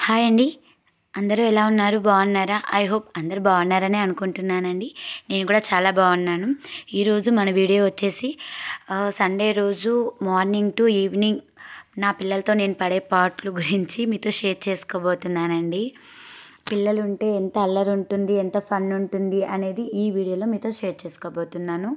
hi అండి అందరూ ఎలా ఉన్నారు బాగున్నారా ఐ హోప్ అందరూ బాగున్నారని అనుకుంటున్నానండి నేను కూడా చాలా బాగున్నాను ఈరోజు మన వీడియో వచ్చేసి ఆ, సండే రోజు మార్నింగ్ టు ఈవినింగ్ నా పిల్లలతో నేను పడే పాటలు గురించి మీతో షేర్ చేసుకోబోతున్నానండి పిల్లలు ఉంటే ఎంత అల్లరి ఉంటుంది ఎంత ఫన్ ఉంటుంది అనేది ఈ వీడియోలో మీతో షేర్ చేసుకోబోతున్నాను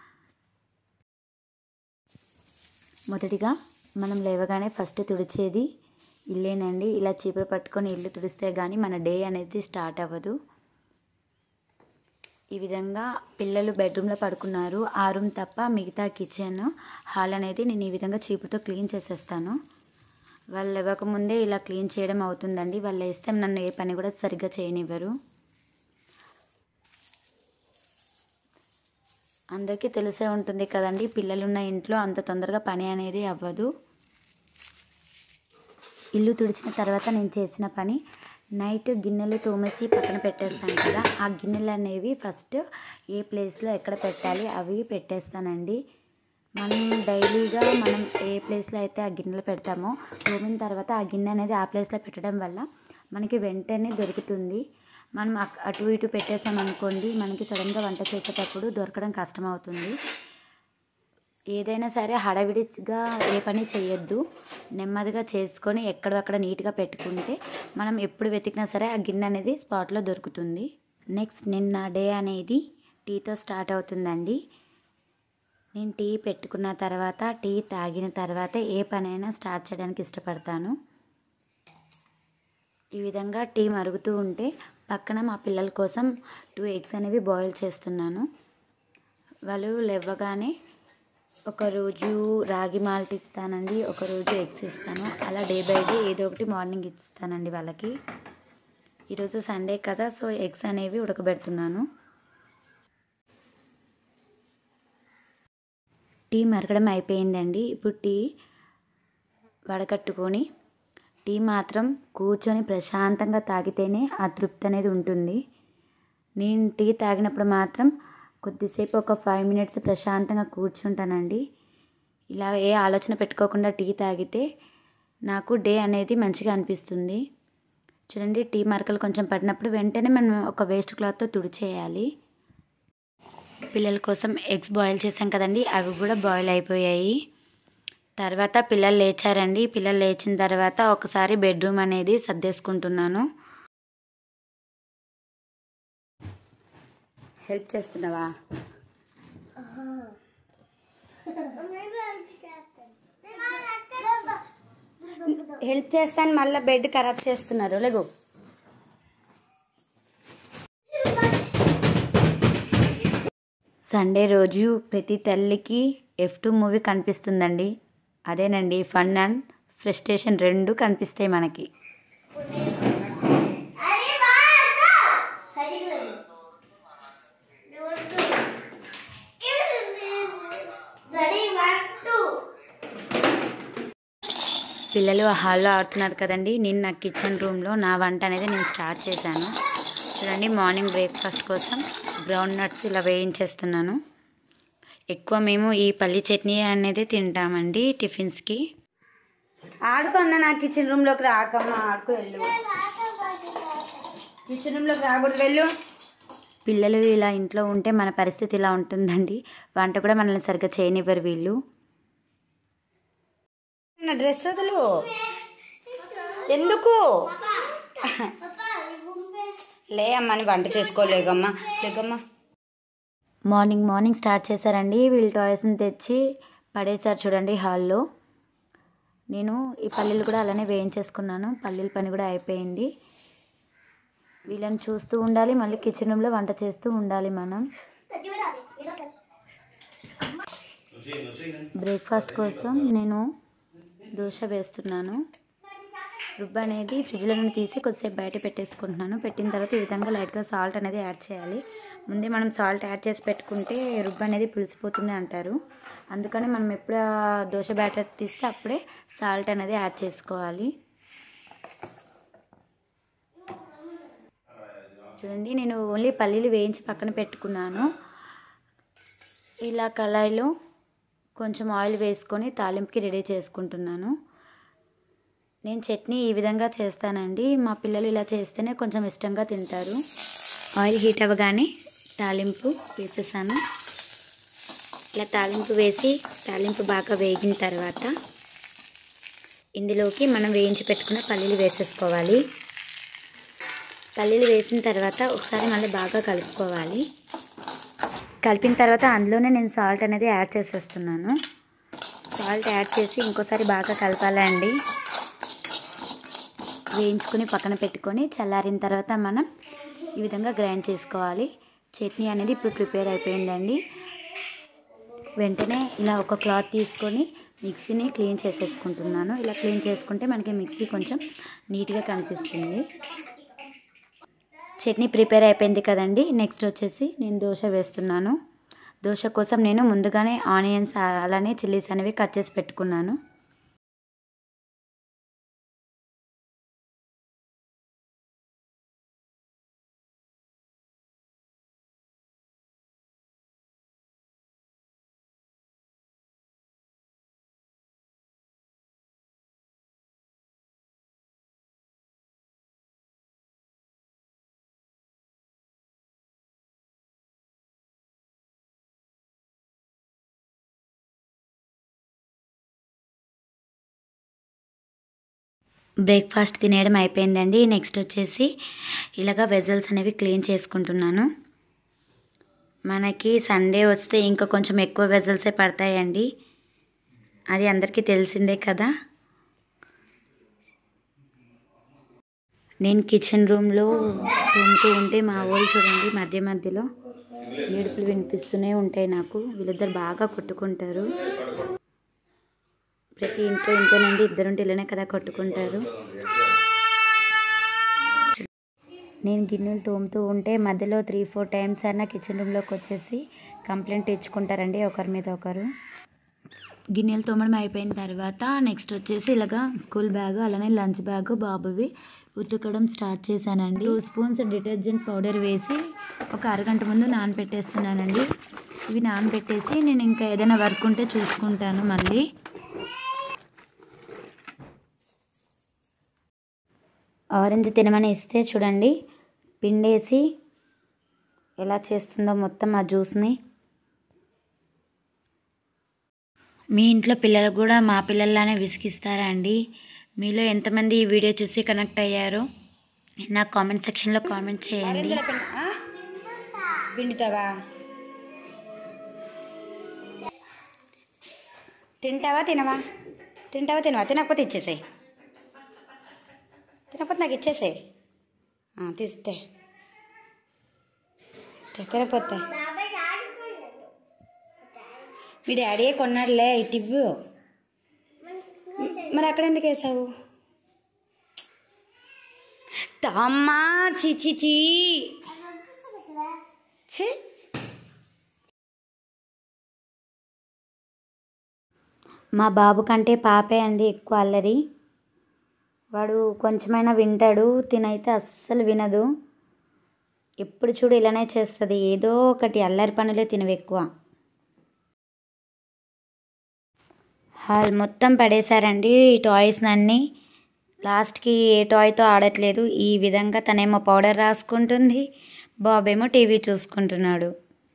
మొదటిగా మనం లేవగానే ఫస్ట్ తుడిచేది ఇల్లేనండి ఇలా చీపురు పట్టుకొని ఇల్లు తుడిస్తే కానీ మన డే అనేది స్టార్ట్ అవ్వదు ఈ విధంగా పిల్లలు బెడ్రూమ్లో పడుకున్నారు ఆ రూమ్ తప్ప మిగతా కిచెన్ హాల్ అనేది నేను ఈ విధంగా చీపురుతో క్లీన్ చేసేస్తాను వాళ్ళు లేవకముందే ఇలా క్లీన్ చేయడం అవుతుందండి వాళ్ళు వేస్తే నన్ను ఏ పని కూడా సరిగ్గా చేయనివ్వరు అందరికీ తెలిసే ఉంటుంది కదండి పిల్లలున్న ఇంట్లో అంత తొందరగా పని అనేది అవ్వదు ఇల్లు తుడిచిన తర్వాత నేను చేసిన పని నైట్ గిన్నెలు తోమేసి పక్కన పెట్టేస్తాను కదా ఆ గిన్నెలు అనేవి ఫస్ట్ ఏ ప్లేస్లో ఎక్కడ పెట్టాలి అవి పెట్టేస్తానండి మనం డైలీగా మనం ఏ ప్లేస్లో అయితే ఆ గిన్నెలు పెడతామో తోమిన తర్వాత ఆ గిన్నె అనేది ఆ ప్లేస్లో పెట్టడం వల్ల మనకి వెంటనే దొరుకుతుంది మనం అక్- అటు ఇటు పెట్టేసాం అనుకోండి మనకి సడన్గా వంట చేసేటప్పుడు దొరకడం కష్టం అవుతుంది ఏదైనా సరే హడావిడిగా ఏ పని చేయొద్దు నెమ్మదిగా చేసుకొని ఎక్కడక్కడ నీట్గా పెట్టుకుంటే మనం ఎప్పుడు వెతికినా సరే ఆ గిన్నె అనేది స్పాట్లో దొరుకుతుంది నెక్స్ట్ నిన్న డే అనేది టీతో స్టార్ట్ అవుతుందండి నేను టీ పెట్టుకున్న తర్వాత టీ తాగిన తర్వాత ఏ పనైనా స్టార్ట్ చేయడానికి ఇష్టపడతాను ఈ విధంగా టీ మరుగుతూ ఉంటే పక్కన మా పిల్లల కోసం టూ ఎగ్స్ అనేవి బాయిల్ చేస్తున్నాను వాళ్ళు లేవగానే ఒకరోజు రాగి మాల్ట్ ఇస్తానండి ఒకరోజు ఎగ్స్ ఇస్తాను అలా డే బై డే ఏదో ఒకటి మార్నింగ్ ఇస్తానండి వాళ్ళకి ఈరోజు సండే కదా సో ఎగ్స్ అనేవి ఉడకబెడుతున్నాను టీ మరగడం అయిపోయిందండి ఇప్పుడు టీ వడకట్టుకొని టీ మాత్రం కూర్చొని ప్రశాంతంగా తాగితేనే ఆ తృప్తి అనేది ఉంటుంది నేను టీ తాగినప్పుడు మాత్రం కొద్దిసేపు ఒక ఫైవ్ మినిట్స్ ప్రశాంతంగా కూర్చుంటానండి ఇలా ఏ ఆలోచన పెట్టుకోకుండా టీ తాగితే నాకు డే అనేది మంచిగా అనిపిస్తుంది చూడండి టీ మరకలు కొంచెం పడినప్పుడు వెంటనే మనం ఒక వేస్ట్ క్లాత్తో తుడిచేయాలి పిల్లల కోసం ఎగ్స్ బాయిల్ చేసాం కదండి అవి కూడా బాయిల్ అయిపోయాయి తర్వాత పిల్లలు లేచారండి పిల్లలు లేచిన తర్వాత ఒకసారి బెడ్రూమ్ అనేది సర్దేసుకుంటున్నాను హెల్ప్ చేస్తున్నావా హెల్ప్ చేస్తాను మళ్ళీ బెడ్ ఖరాబ్ చేస్తున్నారు లేగు సండే రోజు ప్రతి తల్లికి ఎఫ్ టూ మూవీ కనిపిస్తుందండి అదేనండి ఫన్ అండ్ ఫ్రస్ట్రేషన్ రెండు కనిపిస్తాయి మనకి పిల్లలు హాల్లో ఆడుతున్నారు కదండి నేను నా కిచెన్ రూమ్లో నా వంట అనేది నేను స్టార్ట్ చేశాను చూడండి మార్నింగ్ బ్రేక్ఫాస్ట్ కోసం గ్రౌండ్ నట్స్ ఇలా వేయించేస్తున్నాను ఎక్కువ మేము ఈ పల్లి చట్నీ అనేది తింటామండి టిఫిన్స్కి ఆడుకున్నా నా కిచెన్ రూమ్లోకి రాకమ్మా ఆడుకో వెళ్ళు కిచెన్ రూమ్లోకి రాకూడదు వెళ్ళు పిల్లలు ఇలా ఇంట్లో ఉంటే మన పరిస్థితి ఇలా ఉంటుందండి వంట కూడా మనల్ని సరిగ్గా చేయనివ్వరు వీళ్ళు నా డ్రెస్ వదులు ఎందుకు లే అమ్మా అని వంట చేసుకోలేగమ్మా లేకమ్మా మార్నింగ్ మార్నింగ్ స్టార్ట్ చేశారండి వీళ్ళు టాయ్స్ని తెచ్చి పడేశారు చూడండి హాల్లో నేను ఈ పల్లీలు కూడా అలానే వేయించేసుకున్నాను పల్లీల పని కూడా అయిపోయింది వీళ్ళని చూస్తూ ఉండాలి మళ్ళీ కిచెన్ రూమ్లో వంట చేస్తూ ఉండాలి మనం బ్రేక్ఫాస్ట్ కోసం నేను దోశ వేస్తున్నాను రుబ్బు అనేది ఫ్రిడ్జ్లో నుండి తీసి కొద్దిసేపు బయట పెట్టేసుకుంటున్నాను పెట్టిన తర్వాత ఈ విధంగా లైట్గా సాల్ట్ అనేది యాడ్ చేయాలి ముందే మనం సాల్ట్ యాడ్ చేసి పెట్టుకుంటే రుబ్బు అనేది పులిసిపోతుంది అంటారు అందుకని మనం ఎప్పుడు ఆ దోశ బ్యాటర్ తీస్తే అప్పుడే సాల్ట్ అనేది యాడ్ చేసుకోవాలి చూడండి నేను ఓన్లీ పల్లీలు వేయించి పక్కన పెట్టుకున్నాను ఇలా కళాయిలో కొంచెం ఆయిల్ వేసుకొని తాలింపుకి రెడీ చేసుకుంటున్నాను నేను చట్నీ ఈ విధంగా చేస్తానండి మా పిల్లలు ఇలా చేస్తేనే కొంచెం ఇష్టంగా తింటారు ఆయిల్ హీట్ అవ్వగానే తాలింపు వేసేసాను ఇలా తాలింపు వేసి తాలింపు బాగా వేగిన తర్వాత ఇందులోకి మనం వేయించి పెట్టుకున్న పల్లీలు వేసేసుకోవాలి పల్లీలు వేసిన తర్వాత ఒకసారి మళ్ళీ బాగా కలుపుకోవాలి కలిపిన తర్వాత అందులోనే నేను సాల్ట్ అనేది యాడ్ చేసేస్తున్నాను సాల్ట్ యాడ్ చేసి ఇంకోసారి బాగా కలపాలండి వేయించుకుని పక్కన పెట్టుకొని చల్లారిన తర్వాత మనం ఈ విధంగా గ్రైండ్ చేసుకోవాలి చట్నీ అనేది ఇప్పుడు ప్రిపేర్ అయిపోయిందండి వెంటనే ఇలా ఒక క్లాత్ తీసుకొని మిక్సీని క్లీన్ చేసేసుకుంటున్నాను ఇలా క్లీన్ చేసుకుంటే మనకి మిక్సీ కొంచెం నీట్గా కనిపిస్తుంది చట్నీ ప్రిపేర్ అయిపోయింది కదండి నెక్స్ట్ వచ్చేసి నేను దోశ వేస్తున్నాను దోశ కోసం నేను ముందుగానే ఆనియన్స్ అలానే చిల్లీస్ అనేవి కట్ చేసి పెట్టుకున్నాను బ్రేక్ఫాస్ట్ తినేయడం అయిపోయిందండి నెక్స్ట్ వచ్చేసి ఇలాగ వెజల్స్ అనేవి క్లీన్ చేసుకుంటున్నాను మనకి సండే వస్తే ఇంకా కొంచెం ఎక్కువ వెజల్సే పడతాయండి అది అందరికీ తెలిసిందే కదా నేను కిచెన్ రూమ్లో తోముతూ ఉంటే మా వాళ్ళు చూడండి మధ్య మధ్యలో ఏడుపులు వినిపిస్తూనే ఉంటాయి నాకు వీళ్ళిద్దరు బాగా కొట్టుకుంటారు ప్రతి ఇంట్లో ఇంతేనండి ఇద్దరుంటే ఇలానే కదా కొట్టుకుంటారు నేను గిన్నెలు తోముతూ ఉంటే మధ్యలో త్రీ ఫోర్ టైమ్స్ అయినా కిచెన్ రూమ్లోకి వచ్చేసి కంప్లైంట్ ఇచ్చుకుంటారండి ఒకరి మీద ఒకరు గిన్నెలు తోమడం అయిపోయిన తర్వాత నెక్స్ట్ వచ్చేసి ఇలాగా స్కూల్ బ్యాగ్ అలానే లంచ్ బ్యాగ్ బాబువి ఉతకడం స్టార్ట్ చేశానండి టూ స్పూన్స్ డిటర్జెంట్ పౌడర్ వేసి ఒక అరగంట ముందు నానబెట్టేస్తున్నానండి ఇవి నానబెట్టేసి నేను ఇంకా ఏదైనా వర్క్ ఉంటే చూసుకుంటాను మళ్ళీ ఆరెంజ్ తినమని ఇస్తే చూడండి పిండేసి ఎలా చేస్తుందో మొత్తం ఆ జ్యూస్ని మీ ఇంట్లో పిల్లలు కూడా మా పిల్లల్లానే విసిగిస్తారా అండి మీలో ఎంతమంది ఈ వీడియో చూసి కనెక్ట్ అయ్యారో నా కామెంట్ సెక్షన్లో కామెంట్ చేయండి పిండుతావా తింటావా తినవా తింటావా తినవా తినకపోతే ఇచ్చేసాయి తినకపోతే నాకు ఇచ్చేసాయి తీస్తే తినకపోతే మీ డాడీయే కొన్నాడులే ఇటు ఇవ్వు మరి అక్కడ ఎందుకు వేసావు తమ్మా చీ చీ చీ ఛీ మా బాబు కంటే పాపే అండి ఎక్కువ అల్లరి వాడు కొంచెమైనా వింటాడు తినైతే అస్సలు వినదు ఎప్పుడు చూడు ఇలానే చేస్తుంది ఏదో ఒకటి అల్లరి పనులే తినవు ఎక్కువ హాల్ మొత్తం పడేశారండి ఈ టాయ్స్ అన్నీ లాస్ట్కి ఏ టాయ్తో ఆడట్లేదు ఈ విధంగా తనేమో పౌడర్ రాసుకుంటుంది బాబేమో టీవీ చూసుకుంటున్నాడు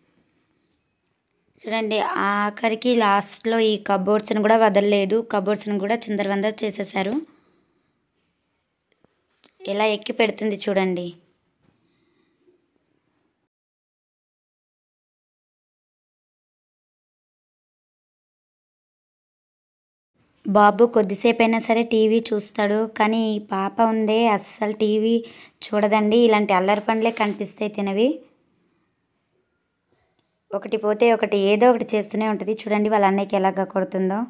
చూడండి ఆఖరికి లాస్ట్లో ఈ కబోర్డ్స్ని కూడా వదలలేదు కబోర్డ్స్ని కూడా చిందరవందర చేసేసారు ఎలా ఎక్కి పెడుతుంది చూడండి బాబు కొద్దిసేపు అయినా సరే టీవీ చూస్తాడు కానీ ఈ పాప ఉందే అస్సలు టీవీ చూడదండి ఇలాంటి అల్లరి పండ్లే కనిపిస్తాయి తినవి ఒకటి పోతే ఒకటి ఏదో ఒకటి చేస్తూనే ఉంటుంది చూడండి వాళ్ళ అన్నయ్యకి ఎలాగ కొడుతుందో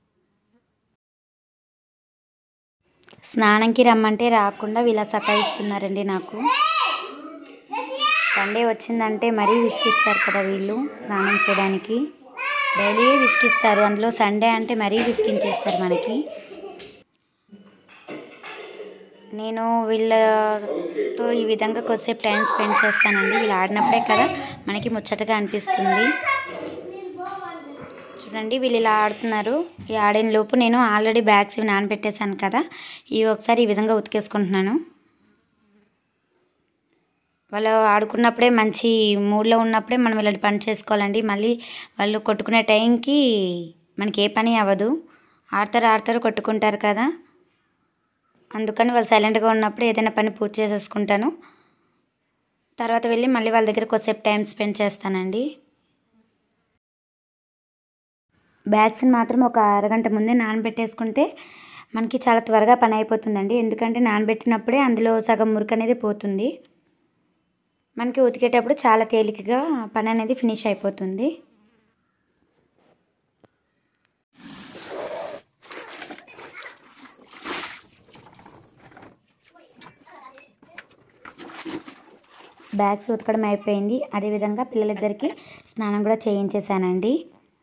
స్నానంకి రమ్మంటే రాకుండా వీళ్ళ సతాయిస్తున్నారండి నాకు సండే వచ్చిందంటే మరీ విసిగిస్తారు కదా వీళ్ళు స్నానం చేయడానికి డైలీ విసిగిస్తారు అందులో సండే అంటే మరీ విసిగించేస్తారు మనకి నేను వీళ్ళతో ఈ విధంగా కొద్దిసేపు టైం స్పెండ్ చేస్తానండి వీళ్ళు ఆడినప్పుడే కదా మనకి ముచ్చటగా అనిపిస్తుంది చూడండి వీళ్ళు ఇలా ఆడుతున్నారు ఈ ఆడిన లోపు నేను ఆల్రెడీ బ్యాగ్స్ ఇవి నానబెట్టేశాను కదా ఇవి ఒకసారి ఈ విధంగా ఉతికేసుకుంటున్నాను వాళ్ళు ఆడుకున్నప్పుడే మంచి మూడ్లో ఉన్నప్పుడే మనం ఇలాంటి పని చేసుకోవాలండి మళ్ళీ వాళ్ళు కొట్టుకునే టైంకి మనకి ఏ పని అవ్వదు ఆడతారు ఆడతారు కొట్టుకుంటారు కదా అందుకని వాళ్ళు సైలెంట్గా ఉన్నప్పుడు ఏదైనా పని పూర్తి చేసేసుకుంటాను తర్వాత వెళ్ళి మళ్ళీ వాళ్ళ దగ్గర కొద్దిసేపు టైం స్పెండ్ చేస్తానండి బ్యాగ్స్ని మాత్రం ఒక అరగంట ముందే నానబెట్టేసుకుంటే మనకి చాలా త్వరగా పని అయిపోతుందండి ఎందుకంటే నానబెట్టినప్పుడే అందులో సగం మురికి అనేది పోతుంది మనకి ఉతికేటప్పుడు చాలా తేలికగా పని అనేది ఫినిష్ అయిపోతుంది బ్యాగ్స్ ఉతకడం అయిపోయింది అదేవిధంగా పిల్లలిద్దరికి స్నానం కూడా చేయించేశానండి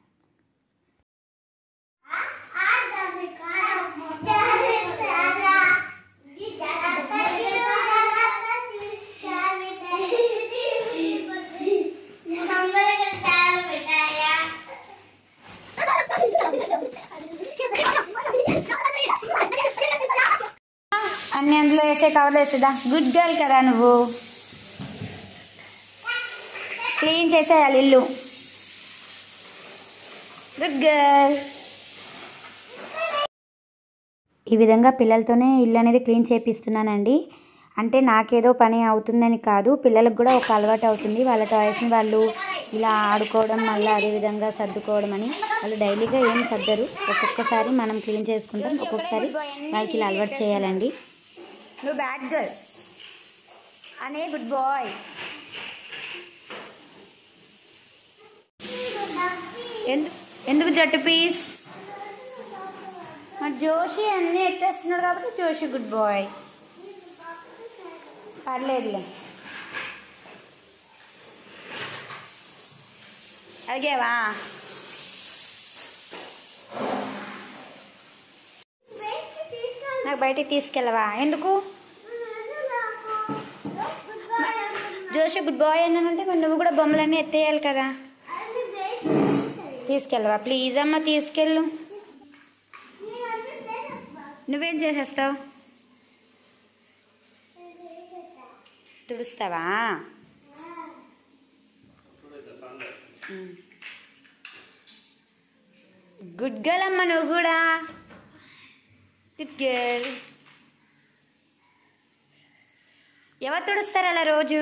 అన్ని అందులో వేసే కవర్లో వేసేదా గుడ్ గర్ల్ కదా నువ్వు క్లీన్ చేసేయాలి ఇల్లు గుడ్ గర్ల్ ఈ విధంగా పిల్లలతోనే ఇల్లు అనేది క్లీన్ చేపిస్తున్నానండి అంటే నాకేదో పని అవుతుందని కాదు పిల్లలకు కూడా ఒక అలవాటు అవుతుంది వాళ్ళ టాయ్స్ని వాళ్ళు ఇలా ఆడుకోవడం మళ్ళీ అదేవిధంగా సర్దుకోవడం అని వాళ్ళు డైలీగా ఏం సర్దరు ఒక్కొక్కసారి మనం క్లీన్ చేసుకుంటాం ఒక్కొక్కసారి వాళ్ళకి ఇలా అలవాటు చేయాలండి నువ్వు బ్యాడ్ గర్ల్ అనే గుడ్ బాయ్ ఎందు ఎందుకు జట్టు పీస్ మరి జోషి అన్నీ ఎత్తేస్తున్నాడు కాబట్టి జోషి గుడ్ బాయ్ పర్లేదులే అడిగావా నాకు బయటికి తీసుకెళ్ళవా ఎందుకు జోషి గుడ్ బాయ్ అన్నానంటే మరి నువ్వు కూడా బొమ్మలన్నీ ఎత్తేయాలి కదా తీసుకెళ్ళవా ప్లీజ్ అమ్మ తీసుకెళ్ళు నువ్వేం చేసేస్తావు తుడుస్తావా గుడ్ గర్ల్ అమ్మ నువ్వు కూడా గుడ్ గర్ల్ ఎవరు తుడుస్తారు అలా రోజు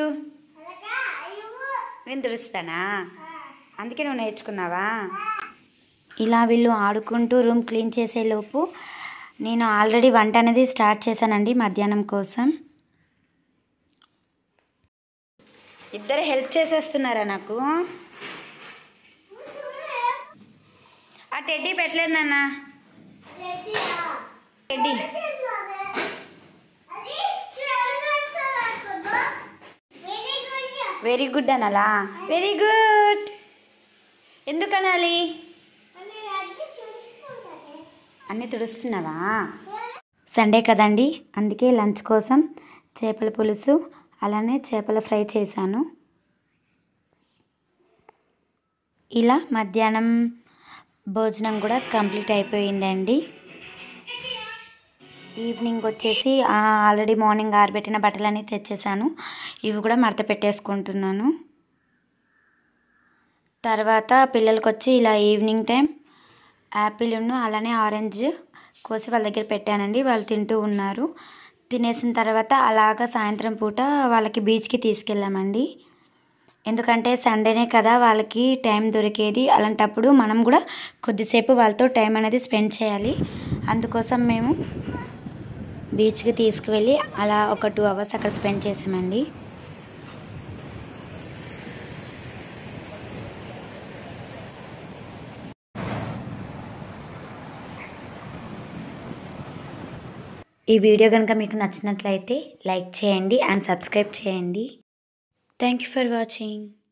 నేను తుడుస్తానా అందుకే నువ్వు నేర్చుకున్నావా ఇలా వీళ్ళు ఆడుకుంటూ రూమ్ క్లీన్ చేసేలోపు నేను ఆల్రెడీ వంట అనేది స్టార్ట్ చేశానండి మధ్యాహ్నం కోసం ఇద్దరు హెల్ప్ చేసేస్తున్నారా నాకు ఆ టెడ్డీ పెట్టలేదు నాన్న టెడ్డీ వెరీ గుడ్ అనాలా వెరీ గుడ్ ఎందుకు అనాలి అన్నీ తుడుస్తున్నావా సండే కదండి అందుకే లంచ్ కోసం చేపల పులుసు అలానే చేపల ఫ్రై చేశాను ఇలా మధ్యాహ్నం భోజనం కూడా కంప్లీట్ అయిపోయిందండి ఈవినింగ్ వచ్చేసి ఆ, ఆల్రెడీ మార్నింగ్ ఆరబెట్టిన బట్టలన్నీ తెచ్చేసాను ఇవి కూడా మడత పెట్టేసుకుంటున్నాను తర్వాత పిల్లలకి వచ్చి ఇలా ఈవినింగ్ టైం యాపిల్ను అలానే ఆరెంజ్ కోసి వాళ్ళ దగ్గర పెట్టానండి వాళ్ళు తింటూ ఉన్నారు తినేసిన తర్వాత అలాగా సాయంత్రం పూట వాళ్ళకి బీచ్కి తీసుకెళ్ళామండి ఎందుకంటే సండేనే కదా వాళ్ళకి టైం దొరికేది అలాంటప్పుడు మనం కూడా కొద్దిసేపు వాళ్ళతో టైం అనేది స్పెండ్ చేయాలి అందుకోసం మేము బీచ్కి తీసుకువెళ్ళి అలా ఒక టూ అవర్స్ అక్కడ స్పెండ్ చేసామండి ఈ వీడియో కనుక మీకు నచ్చినట్లయితే లైక్ చేయండి అండ్ సబ్స్క్రైబ్ చేయండి థ్యాంక్ యూ ఫర్ వాచింగ్